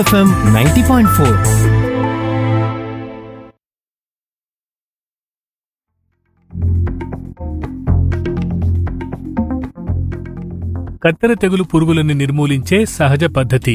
FM ninety point four కత్తెర తెగులు పురుగులను నిర్మూలించే సహజ పద్ధతి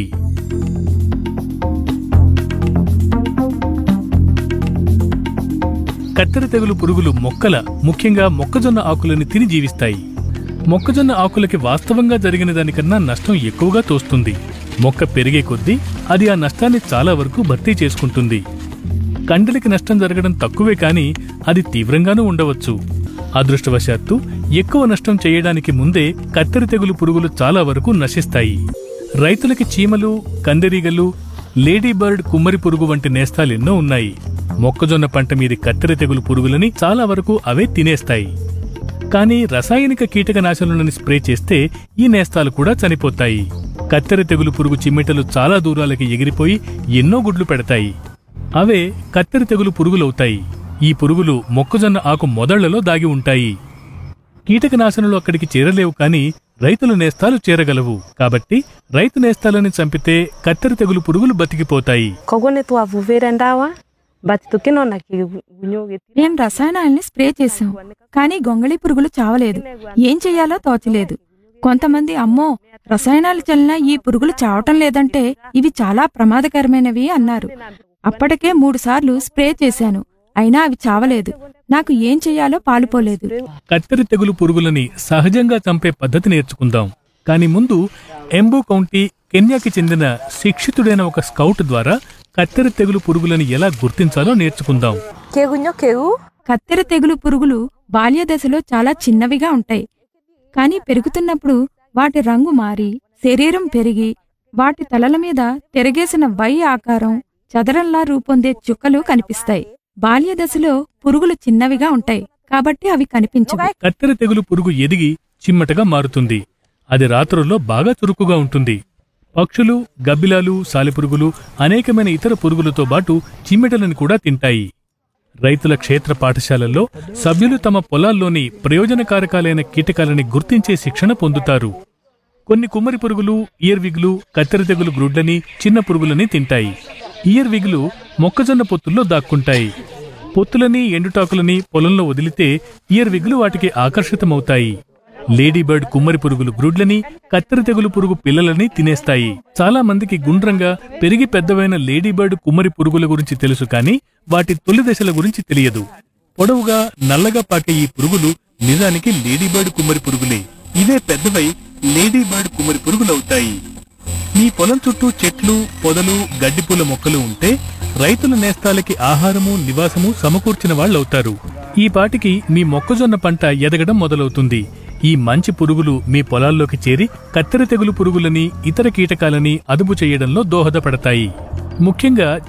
కత్తెర తెగులు పురుగులు మొక్కల ముఖ్యంగా మొక్కజొన్న ఆకులను తిని జీవిస్తాయి మొక్కజొన్న ఆకులకి వాస్తవంగా జరిగిన దానికన్నా నష్టం ఎక్కువగా తోస్తుంది మొక్క పెరిగే కొద్దీ అది ఆ నష్టాన్ని చాలా వరకు భర్తీ చేసుకుంటుంది కండలికి నష్టం జరగడం తక్కువే కానీ అది తీవ్రంగానూ ఉండవచ్చు అదృష్టవశాత్తు ఎక్కువ నష్టం చేయడానికి ముందే కత్తెర తెగులు పురుగులు చాలా వరకు నశిస్తాయి రైతులకి చీమలు కందిరీగలు లేడీ బర్డ్ కుమ్మరి పురుగు వంటి నేస్తాలెన్నో ఉన్నాయి మొక్కజొన్న పంట మీది కత్తెర తెగులు పురుగులని చాలా వరకు అవే తినేస్తాయి కానీ రసాయనిక కీటకనాశనులను స్ప్రే చేస్తే ఈ నేస్తాలు కూడా చనిపోతాయి కత్తెర తెగులు పురుగు చిమ్మెటలు చాలా దూరాలకి ఎగిరిపోయి ఎన్నో గుడ్లు పెడతాయి అవే కత్తెర తెగులు పురుగులవుతాయి ఈ పురుగులు మొక్కజొన్న ఆకు మొదళ్లలో దాగి ఉంటాయి కీటకనాశనులు అక్కడికి చేరలేవు కానీ రైతుల నేస్తాలు చేరగలవు కాబట్టి రైతు నేస్తాలని చంపితే కత్తెర తెగులు పురుగులు బతికిపోతాయి kogone twavuviire ndawa but tukinona kigunyoge మేం రసాయనాల్ని స్ప్రే చేశాం కానీ గొంగళి పురుగులు చావలేదు ఏం చెయ్యాలో తోచలేదు కొంతమంది అమ్మో రసాయనాలు చల్లినా ఈ పురుగులు చావటం లేదంటే ఇవి చాలా ప్రమాదకరమైనవి అన్నారు అప్పటికే మూడుసార్లు స్ప్రే చేశాను అయినా అవి చావలేదు నాకు ఏం చెయ్యాలో పాలుపోలేదు కత్తెర తెగులు పురుగులని సహజంగా చంపే పద్ధతి నేర్చుకుందాం కానీ ముందు ఎంబో కౌంటీ కెన్యాకి చెందిన శిక్షితుడైన ఒక స్కౌట్ ద్వారా కత్తెర తెగులు పురుగులని ఎలా గుర్తించాలో నేర్చుకుందాం kegunyo keu కత్తెర తెగులు పురుగులు బాల్య దశలో చాలా చిన్నవిగా ఉంటాయి కానీ పెరుగుతున్నప్పుడు వాటి రంగు మారి శరీరం పెరిగి వాటి తలల మీద తిరగేసిన వై ఆకారం చదరంలా రూపొందే చుక్కలు కనిపిస్తాయి బాల్య దశలో పురుగులు చిన్నవిగా ఉంటాయి కాబట్టి అవి కనిపించవు కత్తెర తెగులు పురుగు ఎదిగి చిమ్మటగా మారుతుంది అది రాత్రుల్లో బాగా చురుకుగా ఉంటుంది పక్షులు గబ్బిలాలు సాలెపురుగులు అనేకమైన ఇతర పురుగులతో పాటు చిమ్మెటలను కూడా తింటాయి రైతుల క్షేత్ర పాఠశాలల్లో సభ్యులు తమ పొలాల్లోని ప్రయోజనకారకాలైన కీటకాలని గుర్తించే శిక్షణ పొందుతారు కొన్ని కుమ్మరి పురుగులు ఇయర్విగ్లు కత్తెర తెగులు గ్రుడ్లని చిన్న పురుగులని తింటాయి ఇయర్విగ్లు మొక్కజొన్న పొత్తుల్లో దాక్కుంటాయి పొత్తులని ఎండుటాకులని పొలంలో వదిలితే ఇయర్విగ్లు వాటికి ఆకర్షితమవుతాయి లేడీ బర్డ్ కుమ్మరి పురుగులు గ్రుడ్లని కత్తెర తెగులు పురుగు పిల్లలని తినేస్తాయి చాలా మందికి గుండ్రంగా పెరిగి పెద్దవైన లేడీ బర్డ్ కుమ్మరి పురుగుల గురించి తెలుసు కానీ వాటి తొలి దశల గురించి తెలియదు పొడవుగా నల్లగా పాకే ఈ పురుగులు నిజానికి లేడీ బర్డ్ కుమ్మరి పురుగులే ఇవే పెద్దవై లేడీ బర్డ్ కుమ్మరి పురుగులవుతాయి మీ పొలం చుట్టూ చెట్లు పొదలు గడ్డిపూల మొక్కలు ఉంటే రైతుల నేస్తాలకి ఆహారము నివాసము సమకూర్చిన వాళ్ళవుతారు ఈ పాటికి మీ మొక్కజొన్న పంట ఎదగడం మొదలవుతుంది ఈ మంచి పురుగులు మీ పొలాల్లోకి చేరి కత్తెర తెగులు పురుగులని ఇతర కీటకాలని అదుపు చేయడంలో దోహదపడతాయి ముఖ్యంగా